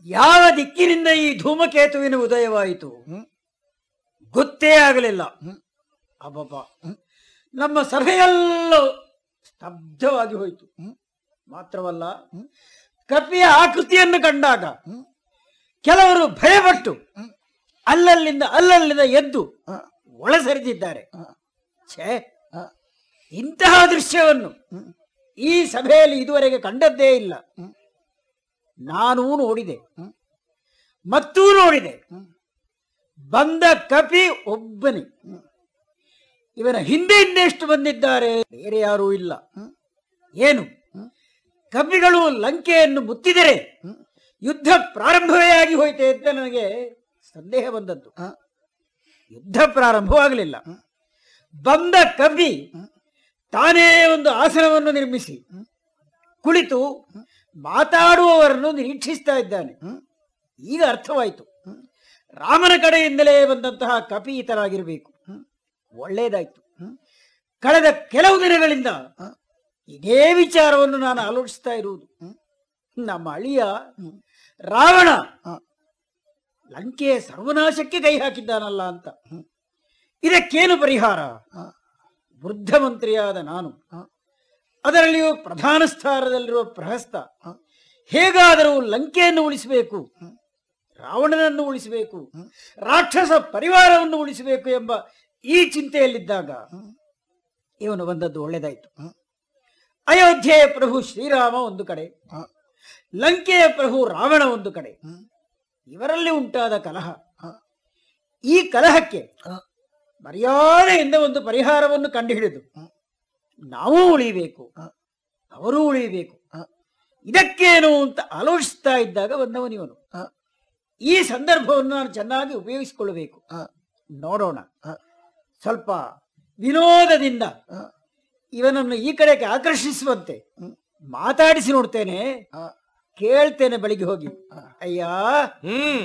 ಯಾವ ದಿಕ್ಕಿನಿಂದ ಈ ಧೂಮಕೇತುವಿನ ಉದಯವಾಯಿತು ಹ್ಮ್. ಗೊತ್ತೇ ಆಗಲಿಲ್ಲ ಹ್ಮ್. ಅಬ್ಬಬ್ಬ ನಮ್ಮ ಸಭೆಯೆಲ್ಲ ಸ್ತಬ್ಧವಾಗಿ ಹೋಯಿತು ಹ್ಮ್. ಮಾತ್ರವಲ್ಲ ಹ್ಮ್. ಕಪಿಯ ಆಕೃತಿಯನ್ನು ಕಂಡಾಗ ಹ್ಮ್. ಕೆಲವರು ಭಯಪಟ್ಟು ಹ್ಮ್. ಅಲ್ಲಲ್ಲಿಂದ ಅಲ್ಲಲ್ಲಿಂದ ಎದ್ದು ಆ, ಒಳಸರಿದಿದ್ದಾರೆ ಆ, ಛೇ ಆ, ಇಂತಹ ದೃಶ್ಯವನ್ನು ಹ್ಮ್. ಈ ಸಭೆಯಲ್ಲಿ ಇದುವರೆಗೆ ಕಂಡದ್ದೇ ಇಲ್ಲ ಹ್ಮ್. ನಾನೂ ನೋಡಿದೆ ಹ್ಮ್. ಮತ್ತೂ ನೋಡಿದೆ ಹ್ಮ್. ಬಂದ ಕಪಿ ಒಬ್ಬನೇ ಹ್ಮ್. ಇವನ ಹಿಂದೆ ಇನ್ನೆಷ್ಟು ಬಂದಿದ್ದಾರೆ ಬೇರೆ ಯಾರೂ ಇಲ್ಲ ಹ್ಮ್. ಏನು ಹ್ಮ್. ಕಪಿಗಳು ಲಂಕೆಯನ್ನು ಮುತ್ತಿದರೆ ಹ್ಮ್. ಯುದ್ಧ ಪ್ರಾರಂಭವೇ ಆಗಿ ಹೋಯ್ತೆ ಅಂತ ನನಗೆ ಸಂದೇಹ ಬಂದದ್ದು ಆ, ಯುದ್ಧ ಪ್ರಾರಂಭವಾಗಲಿಲ್ಲ ಹ್ಮ್. ಬಂದ ಕವಿ ಹ್ಮ್. ತಾನೇ ಒಂದು ಆಸನವನ್ನು ನಿರ್ಮಿಸಿ ಹ್ಮ್. ಕುಳಿತು ಮಾತಾಡುವವರನ್ನು ನಿರೀಕ್ಷಿಸ್ತಾ ಇದ್ದಾನೆ ಹ್ಮ್. ಈಗ ಅರ್ಥವಾಯಿತು ಹ್ಮ್. ರಾಮನ ಕಡೆಯಿಂದಲೇ ಬಂದಂತಹ ಕಪಿ ಈತರಾಗಿರಬೇಕು ಹ್ಮ್. ಒಳ್ಳೆಯದಾಯ್ತು ಹ್ಮ್. ಕಳೆದ ಕೆಲವು ದಿನಗಳಿಂದ ಆ, ಇದೇ ವಿಚಾರವನ್ನು ನಾನು ಆಲೋಚಿಸ್ತಾ ಇರುವುದು ಹ್ಮ್. ನಮ್ಮ ಅಳಿಯ ಹ್ಮ್. ರಾವಣ ಆ, ಲಂಕೆಯ ಸರ್ವನಾಶಕ್ಕೆ ಕೈ ಹಾಕಿದ್ದಾನಲ್ಲ ಅಂತ ಹ್ಮ್. ಇದಕ್ಕೇನು ಪರಿಹಾರ ಆ, ವೃದ್ಧ ಮಂತ್ರಿಯಾದ ನಾನು ಆ, ಅದರಲ್ಲಿಯೂ ಪ್ರಧಾನ ಸ್ಥಾನದಲ್ಲಿರುವ ಪ್ರಹಸ್ತ ಆ, ಹೇಗಾದರೂ ಲಂಕೆಯನ್ನು ಉಳಿಸಬೇಕು ಹ್ಮ್. ರಾವಣನನ್ನು ಉಳಿಸಬೇಕು ಹ್ಮ್. ರಾಕ್ಷಸ ಪರಿವಾರವನ್ನು ಉಳಿಸಬೇಕು ಎಂಬ ಈ ಚಿಂತೆಯಲ್ಲಿದ್ದಾಗ ಹ್ಮ್. ಇವನು ಬಂದದ್ದು ಒಳ್ಳೆದಾಯ್ತು ಹ್ಮ್. ಅಯೋಧ್ಯೆಯ ಪ್ರಭು ಶ್ರೀರಾಮ ಒಂದು ಕಡೆ ಆ, ಲಂಕೆಯ ಪ್ರಭು ರಾವಣ ಒಂದು ಕಡೆ ಹ್ಮ್. ಇವರಲ್ಲಿ ಉಂಟಾದ ಕಲಹ ಆ, ಈ ಕಲಹಕ್ಕೆ ಆ, ಮರ್ಯಾದೆಯಿಂದ ಒಂದು ಪರಿಹಾರವನ್ನು ಕಂಡುಹಿಡಿದು ಹ್ಮ್. ನಾವೂ ಉಳಿಬೇಕು ಆ, ಅವರೂ ಉಳಿಬೇಕು ಆ, ಇದಕ್ಕೇನು ಅಂತ ಆಲೋಚಿಸ್ತಾ ಇದ್ದಾಗ ಬಂದವನಿವನು ಆ, ಈ ಸಂದರ್ಭವನ್ನು ನಾನು ಚೆನ್ನಾಗಿ ಉಪಯೋಗಿಸಿಕೊಳ್ಳಬೇಕು ಆ, ನೋಡೋಣ ಆ, ಸ್ವಲ್ಪ ವಿನೋದದಿಂದ ಆ, ಇವನನ್ನು ಈ ಕಡೆಗೆ ಆಕರ್ಷಿಸುವಂತೆ ಹ್ಮ್. ಮಾತಾಡಿಸಿ ನೋಡ್ತೇನೆ ಆ, ಕೇಳ್ತೇನೆ ಬಳಿಗೆ ಹೋಗಿ ಆ. ಅಯ್ಯ ಹ್ಮ್